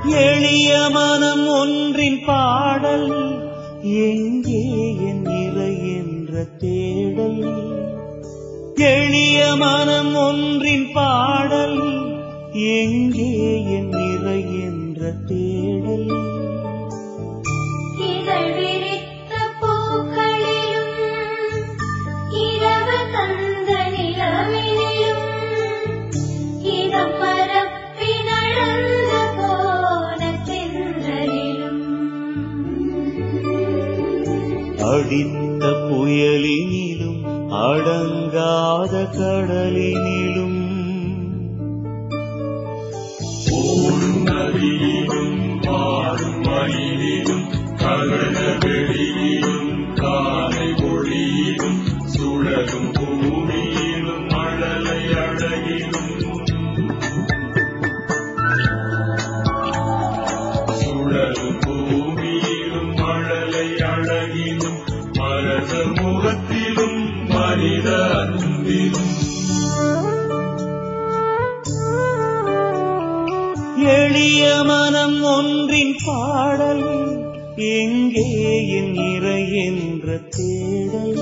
எளிய மனம் ஒன்றின் பாடல் எங்கே என் இறை என்ற தேடல் எளிய மனம் ஒன்றின் பாடல் எங்கே என் இறை என்ற தேடல் இதழ் விரித்த பூக்களிலும் இரவு தந்த நிலவினிலும் இதம் பரப்பி நடந்து போன தென்றலிலும் அடித்த புயலினிலும் அடங்காத கடலினிலும் நதியிலும் மாறும் மயிலிலும் ககன வெளியிலும் காலை ஒளியிலும் சுழலும் பூமியிலும் மழலை அழகிலும் சுழலும் பூமியிலும் மழலை அழகிலும் மரத முகத்திலும் மனித அன்பிலும் எளிய மனம் ஒன்றின் பாடல் எங்கே என் இறை என்ற தேடல்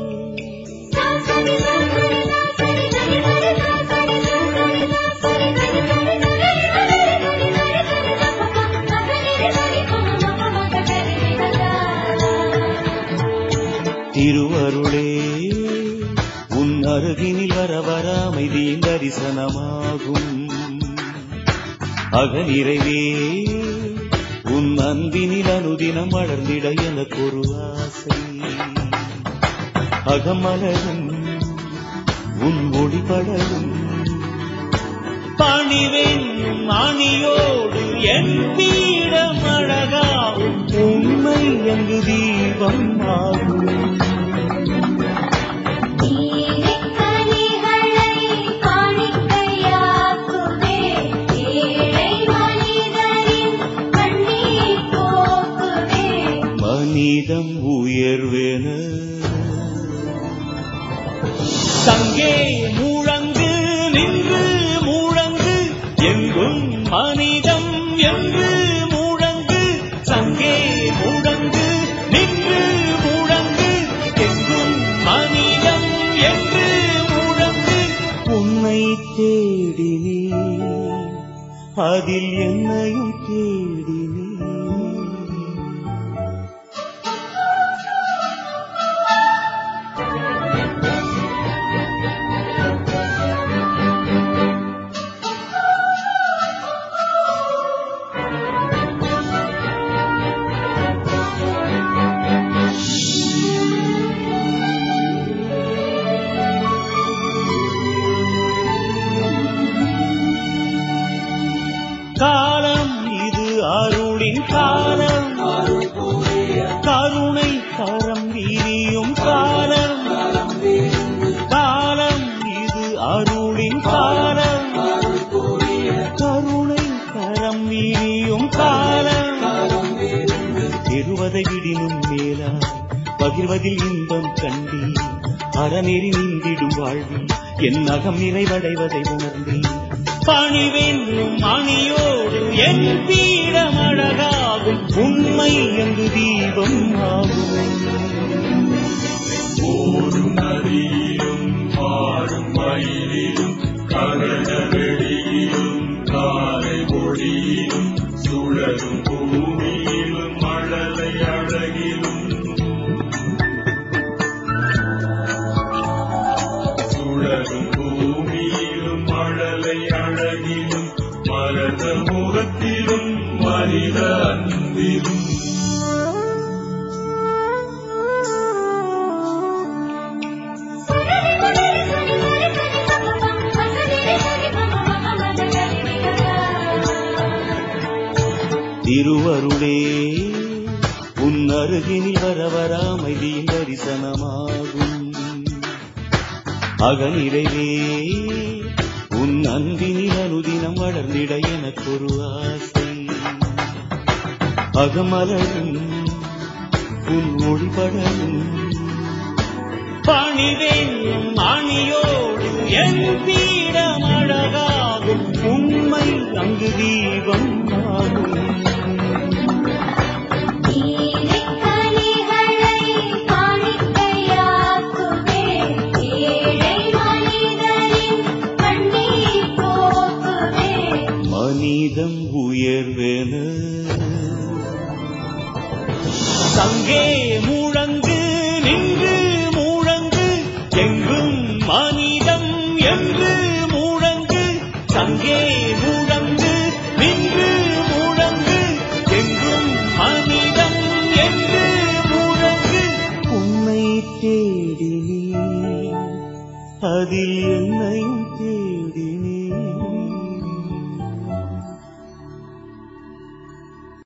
திருவருளே உன் அருகினில் வர வர அமைதியின் தரிசனமாகும் அகநிறைவே உன் அன்பினில் அனுதினம் வளர்ந்திட எனக்கு ஒரு ஆசை அகமலரும் உன் ஒளிபடரும் பணிவென் அணியோடு என் பீடம் அழகாகும் உண்மை அங்கு தீபம் ஆகும் கனிகளை காணிக்கையாக்குவே ஏழை மனிதரின் கண்ணீர் போக்குவே மனிதம் உயர்வென சங்கே முழங்கு நின்று முழங்கு எங்கும் மனிதம் என்று முழங்கு சங்கே முழங்கு நின்று முழங்கு எங்கும் மனிதம் என்று முழங்கு உன்னை தேடினேன் அதில் என்னையும் தேடினேன் காலம் இது அருளின் காலம் கருணை கரம் வீரியும் காலம் காலம் இது அருளின் காலம் கருணை கரம் வீரியும் காலம் பெறுவதை விடினும் மேலா பகிர்வதில் இன்பம் கண்டி அறநெறி நீந்திடும் வாழ்வில் என் அகம் நிறைவடைவதை உணர்ந்தேன் பணிவென்றும் மணியோடு என் பீடம் அழகாகும் உண்மை என்று தீபம் ஆகும் ஓடும் நதியிலும் மாறும் மயிலிலும் ககன வெளியிலும் காலை ஒளியிலும் சுழலும் பூமியிலும் மழலை அழகிலும் சுழலும் பூமியிலும் மழலை அழகிலும் மரத முகத்திலும் மனித அன்பிலும் திருவருளே உன் அருகினில் வர வர அமைதியின் தரிசனமாகும் அகநிறைவே உன் அன்பினில் அனுதினம் வளர்ந்திட எனக்கொரு ஆசை அகமலரும் உன் ஒளிபடரும் பணிவென்னும் அணியோடு என் பீடம் அழகாகும் உண்மை அங்கு தீபம் ஆகும் நானும் நீதிக்கனிகளை காணிக்கையாக்குவேன் ஏழை மனிதரின் கண்ணீர் போக்குவேன் மனிதம் உயர்வென சங்கே முழங்கு நின்று முழங்கு எங்கும் மனிதம் என்று முழங்கு சங்கே முழங்கு நின்று முழங்கு எங்கும் மனிதம் என்று முழங்கு உன்னை தேடினேன் அதில் என்னையும் தேடினேன்